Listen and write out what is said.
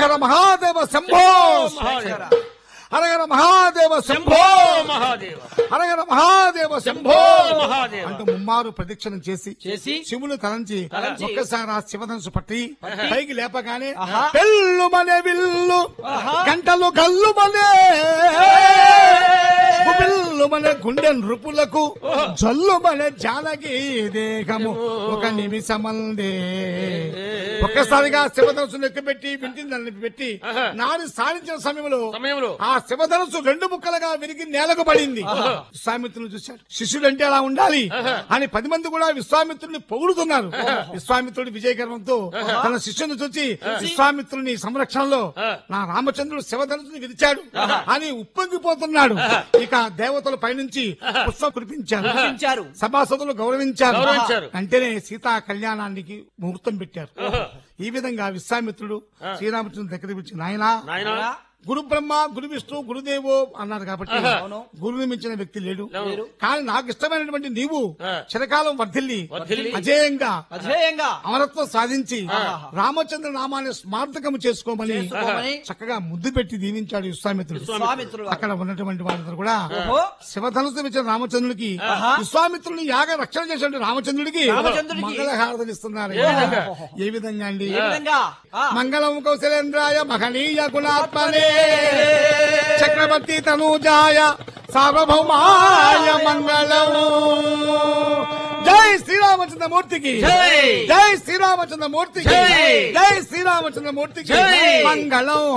హర మహాదేవ శంభో మహాదేవ హరహర మహాదేవ శంభో శంభో మహాదేవ హరహర మహాదేవ శంభో మహాదేవ. అంటూ ముమ్మారు ప్రదక్షిణం చేసి చేసి శివుని తలంచి తలంచి ఒక్కసారి ఆ శివధనుసు పట్టి పట్టి పైకి లేపగానే ఆహా. పెళ్ళు మనే విల్లు ఆహా. గంటలు కల్లు మనే గుబిల్లు మన గుండె నృపులకు జల్లు మన జానకి దేహము ఒక నిమిషమందే ఒక్కసారిగా శివధనుసు లెక్కబెట్టి వింటిని నన్ను పెట్టి ఆహా. నాడు సాధించిన సమయంలో సమయంలో ఆ శివధనుసు రెండు ముక్కలుగా విరిగి నేలకు పడింది విశ్వామిత్రుని చూశాడు శిష్యుడు అంటే అలా ఉండాలి అని పది మంది కూడా విశ్వామిత్రుని పొగుడుతున్నారు విశ్వామిత్రుడి విజయ గర్వంతో తన శిష్యుని చూసి విశ్వామిత్రుని సంరక్షణలో నా రామచంద్రుడు శివధనుసుని విరిచాడు అని ఉప్పొంగిపోతున్నాడు ఇక దేవతలు పైనుంచి పుష్పం కురిపించారు కురిపించారు. సభాసదులు గౌరవించారు గౌరవించారు. అంటేనే సీతా కళ్యాణానికి ముహూర్తం పెట్టారు ఈ విధంగా విశ్వామిత్రుడు శ్రీరామచంద్రుని దగ్గర పిలిచి నాయనా నాయన గురు బ్రహ్మ గురు విష్ణు గురుదేవో అన్నారు కాబట్టి ఆహా. గురువుని మించిన వ్యక్తి లేడు లేడు. కానీ నాకు ఇష్టమైనటువంటి నీవు ఆ. చిరకాలం వర్ధిల్లి వర్ధిల్లి. అజేయంగా అధేయంగా అమరత్వం సాధించి రామచంద్ర నామాన్ని స్మార్థకము చేసుకోమని చేసుకోమని చక్కగా ముద్దు పెట్టి దీవించాడు విశ్వామిత్రుడు విశ్వామిత్రుడు అక్కడ ఉన్నటువంటి వాళ్ళందరూ కూడా ఓహో శివధనుసు ఇచ్చిన రామచంద్రుడికి ఆహా. విశ్వామిత్రుని యాగ రక్షణ చేసిన రామచంద్రుడికి రామచంద్రుడికి. మంగళహారతలు ఇస్తున్నారు ఏ విధంగా? ఏ విధంగా అండి ఏ విధంగా ఆ, మంగళం కౌశలేంద్రాయ మహనీయ గుణాత్మనే చక్రవర్తి తనూజాయ సార్వభౌమాయ మంగళం జై శ్రీరామచంద్రమూర్తికి జై. జై శ్రీరామచంద్రమూర్తికి జై. జై శ్రీరామచంద్రమూర్తికి జై. మంగళం